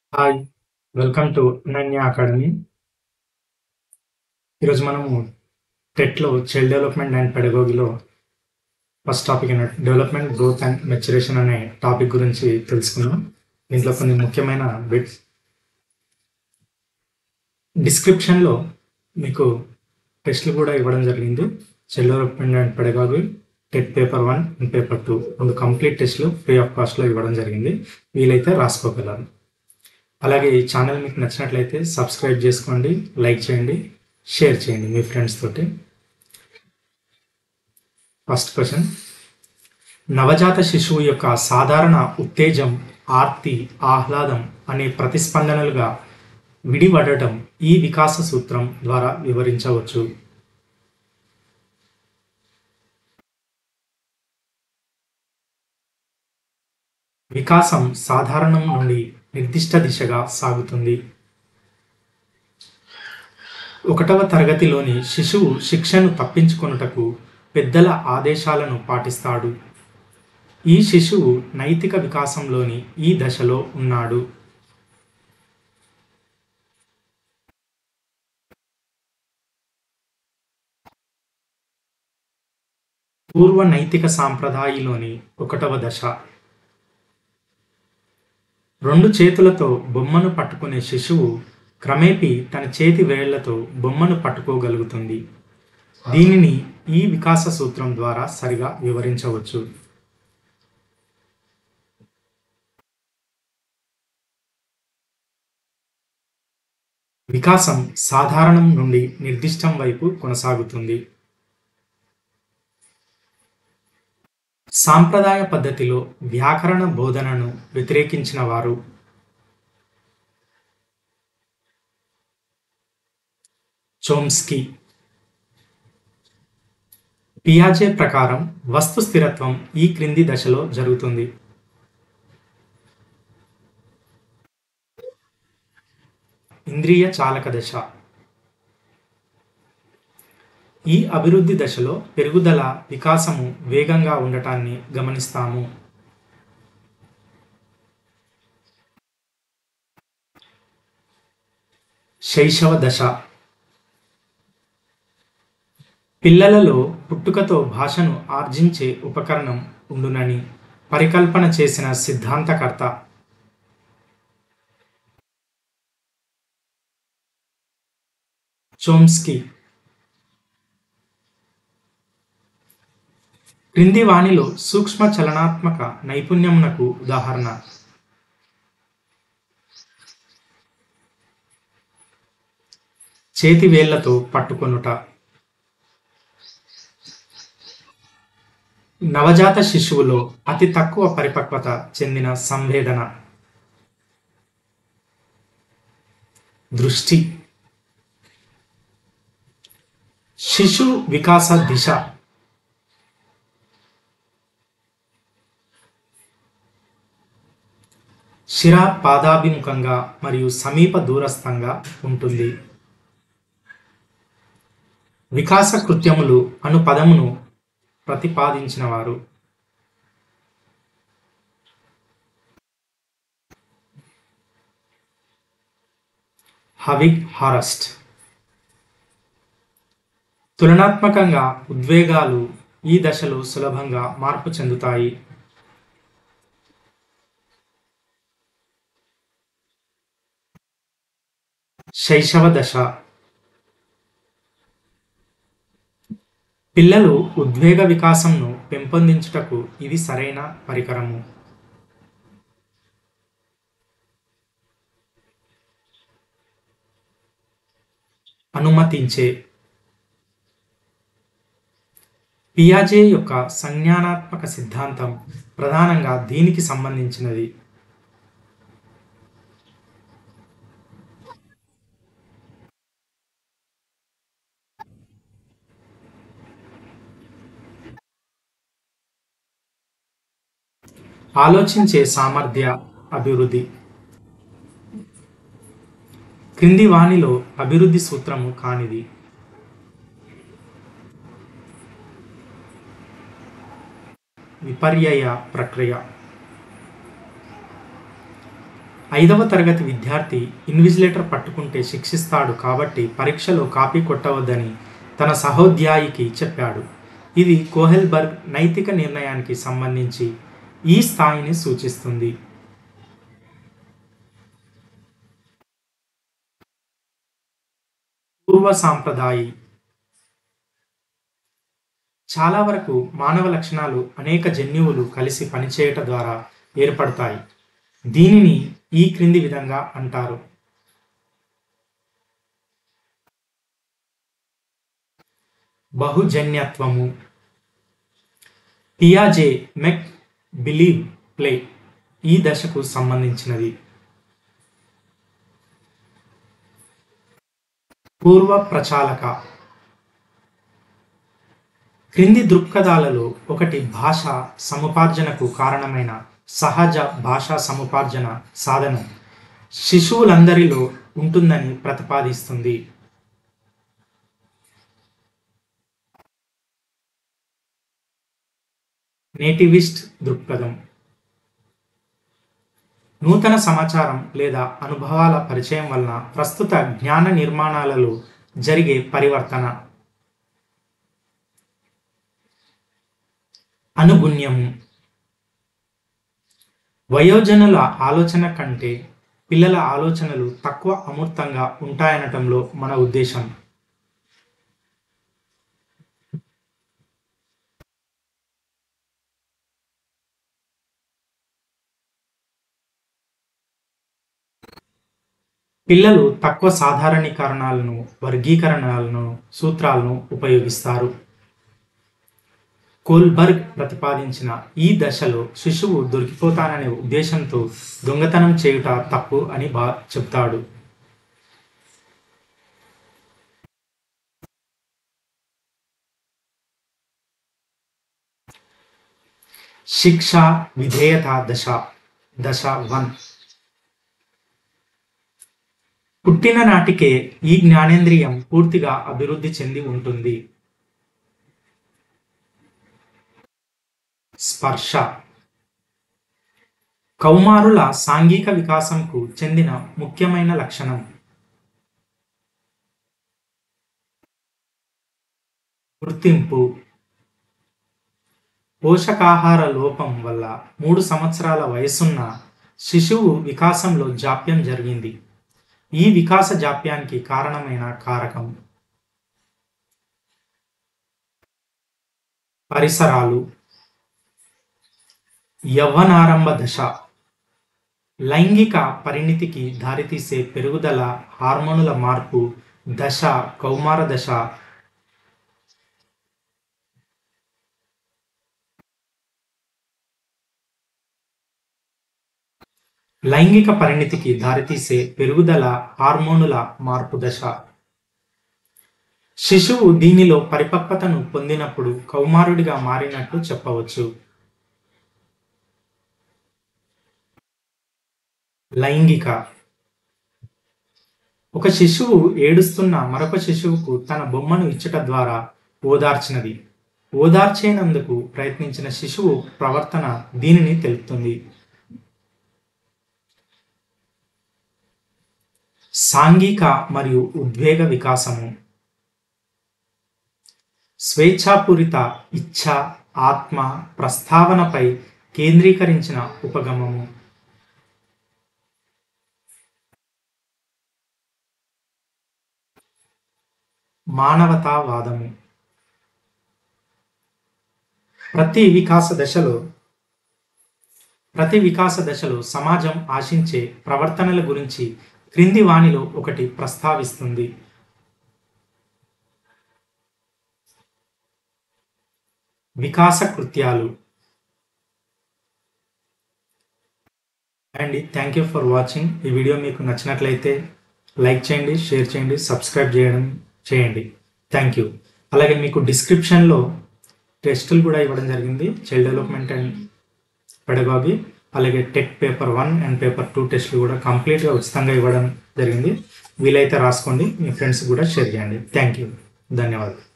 Hi! Welcome to Ananya academy. ఈరోజు మనము టెట్‌లో చైల్డ్ డెవలప్‌మెంట్ అండ్ పెడగోగీలో ఫస్ట్ టాపిక్ అయిన డెవలప్‌మెంట్, గ్రోత్ అండ్ మెచ్యురేషన్ అనే టాపిక్ గురించి తెలుసుకుందాం. దీంట్లో కొన్ని ముఖ్యమైన బిట్స్ డిస్క్రిప్షన్‌లో మీకు టెస్ట్‌లు కూడా ఇవ్వడం జరిగింది. Child development and pedagogy TET paper 1 and paper 2 రెండు కంప్లీట్ టెస్ట్‌లు ఫ్రీ ఆఫ్ కాస్ట్‌లో ఇవ్వడం జరిగింది. వీలైతే రాసుకోగలరు. అలాగే ఈ ఛానల్ మీకు నచ్చినట్లయితే సబ్స్క్రైబ్ చేసుకోండి, లైక్ చేయండి, షేర్ చేయండి మీ ఫ్రెండ్స్ తోటి. ఫస్ట్ క్వెషన్ నవజాత శిశువు యొక్క సాధారణ ఉత్తేజం, ఆర్తి, ఆహ్లాదం అనే ప్రతిస్పందనలుగా విడివడటం ఈ వికాస సూత్రం ద్వారా వివరించవచ్చు. వికాసం సాధారణం నుండి నిర్దిష్ట దిశగా సాగుతుంది. ఒకటవ తరగతిలోని శిశువు శిక్షను తప్పించుకొనుటకు పెద్దల ఆదేశాలను పాటిస్తాడు. ఈ శిశువు నైతిక వికాసంలోని ఈ దశలో ఉన్నాడు. పూర్వ నైతిక సాంప్రదాయిలోని ఒకటవ దశ రెండు చేతులతో బొమ్మను పట్టుకునే శిశువు క్రమేపీ తన చేతి వేళ్లతో బొమ్మను పట్టుకోగలుగుతుంది. దీనిని ఈ వికాస సూత్రం ద్వారా సరిగా వివరించవచ్చు. వికాసం సాధారణం నుండి నిర్దిష్టం వైపు కొనసాగుతుంది. సాంప్రదాయ పద్ధతిలో వ్యాకరణ బోధనను వ్యతిరేకించిన వారు చోమ్స్కీ పియాజే ప్రకారం వస్తు స్థిరత్వం ఈ క్రింది దశలో జరుగుతుంది. ఇంద్రియ చాలక దశ ఈ అభివృద్ధి దశలో పెరుగుదల, వికాసము వేగంగా ఉండటాన్ని గమనిస్తాము. శైశవ దశ పిల్లలలో పుట్టుకతో భాషను ఆర్జించే ఉపకరణం ఉండునని పరికల్పన చేసిన సిద్ధాంతకర్త చోమ్స్కీ క్రింది వానిలో సూక్ష్మ చలనాత్మక నైపుణ్యమునకు ఉదాహరణ చేతి వేళ్లతో పట్టుకొనుట నవజాత శిశువులో అతి తక్కువ పరిపక్వత చెందిన సంవేదన దృష్టి శిశు వికాస దిశ శిర పాదాభిముఖంగా మరియు సమీప దూరస్థంగా ఉంటుంది. వికాస కృత్యములు అను పదమును ప్రతిపాదించినవారు హవిగ్ హారస్ట్ తులనాత్మకంగా ఉద్వేగాలు ఈ దశలో సులభంగా మార్పు చెందుతాయి. శైశవ దశ పిల్లలు ఉద్వేగ వికాసంను పెంపొందించుటకు ఇది సరైన పరికరము. అనుమతించే పియాజే యొక్క సంజ్ఞానాత్మక సిద్ధాంతం ప్రధానంగా దీనికి సంబంధించినది. ఆలోచించే సామర్థ్య అభివృద్ధి క్రింది వానిలో అభివృద్ధి సూత్రము కానిది విపర్యయ ప్రక్రియ ఐదవ తరగతి విద్యార్థి ఇన్విజిలేటర్ పట్టుకుంటే శిక్షిస్తాడు కాబట్టి పరీక్షలో కాపీ కొట్టవద్దని తన సహోద్యాయికి చెప్పాడు ఇది కోహెల్బర్గ్ నైతిక నిర్ణయానికి సంబంధించి ఈ స్థాయిని సూచిస్తుంది పూర్వ సాంప్రదాయి చాలా వరకు మానవ లక్షణాలు అనేక జన్యువులు కలిసి పనిచేయట ద్వారా ఏర్పడతాయి దీనిని ఈ క్రింది విధంగా అంటారు బహుజన్యత్వము పియాజే మెక్ బిలీవ్ ప్లే ఈ దశకు సంబంధించినది పూర్వ ప్రచాలక క్రింది దృక్పథాలలో ఒకటి భాష సముపార్జనకు కారణమైన సహజ భాషా సముపార్జన సాధనం శిశువులందరిలో ఉంటుందని ప్రతిపాదిస్తుంది నేటివిస్ట్ దృక్పథం నూతన సమాచారం లేదా అనుభవాల పరిచయం వలన ప్రస్తుత జ్ఞాన నిర్మాణాలలో జరిగే పరివర్తన అనుగుణ్యము వయోజనుల ఆలోచన కంటే పిల్లల ఆలోచనలు తక్కువ అమూర్తంగా ఉంటాయనటంలో మన ఉద్దేశం పిల్లలు తక్కువ సాధారణీకరణాలను వర్గీకరణలను సూత్రాలను ఉపయోగిస్తారు కోల్బర్గ్ ప్రతిపాదించిన ఈ దశలో శిశువు దొరికిపోతాననే ఉద్దేశంతో దొంగతనం చేయుట తప్పు అని బా చెప్తాడు శిక్ష విధేయత దశ దశ వన్ పుట్టిన నాటికే ఈ జ్ఞానేంద్రియం పూర్తిగా అభివృద్ధి చెంది ఉంటుంది స్పర్శ కౌమారుల సాంఘిక వికాసంకు చెందిన ముఖ్యమైన లక్షణం గుర్తింపు పోషకాహార లోపం వల్ల మూడు సంవత్సరాల వయసున్న శిశువు వికాసంలో జాప్యం జరిగింది ఈ వికాస జాప్యానికి కారణమైన కారకం పరిసరాలు యవ్వనారంభ దశ లైంగిక పరిణితికి దారితీసే పెరుగుదల హార్మోనుల మార్పు దశ కౌమార దశ లైంగిక పరిణితికి దారితీసే పెరుగుదల హార్మోనుల మార్పు దశ శిశువు దీనిలో పరిపక్వతను పొందినప్పుడు కౌమారుడిగా మారినట్లు చెప్పవచ్చు లైంగిక ఒక శిశువు ఏడుస్తున్న మరొక శిశువుకు తన బొమ్మను ఇచ్చట ద్వారా ఓదార్చినది ఓదార్చేనందుకు ప్రయత్నించిన శిశువు ప్రవర్తన దీనిని తెలుపుతుంది సాంఘిక మరియు ఉద్వేగ వికాసము స్వేచ్ఛాపూరిత ఇచ్ఛ ఆత్మ ప్రస్తావనపై కేంద్రీకరించిన ఉపగమము మానవతావాదము ప్రతి వికాస దశలో ప్రతి వికాస దశలో సమాజం ఆశించే ప్రవర్తనల గురించి క్రింది వాణిలో ఒకటి ప్రస్తావిస్తుంది వికాస కృత్యాలు and thank you for watching ఈ వీడియో మీకు నచ్చినట్లయితే లైక్ చేయండి షేర్ చేయండి సబ్స్క్రైబ్ చేయడం చేయండి థ్యాంక్ యూ అలాగే మీకు డిస్క్రిప్షన్లో టెస్టులు కూడా ఇవ్వడం జరిగింది చైల్డ్ డెవలప్మెంట్ అండ్ పెడగాగి అలాగే TET paper one and paper two టెస్టులు కూడా కంప్లీట్గా ఉచితంగా ఇవ్వడం జరిగింది వీలైతే రాసుకోండి మీ ఫ్రెండ్స్ కూడా షేర్ చేయండి థ్యాంక్ యూ ధన్యవాదాలు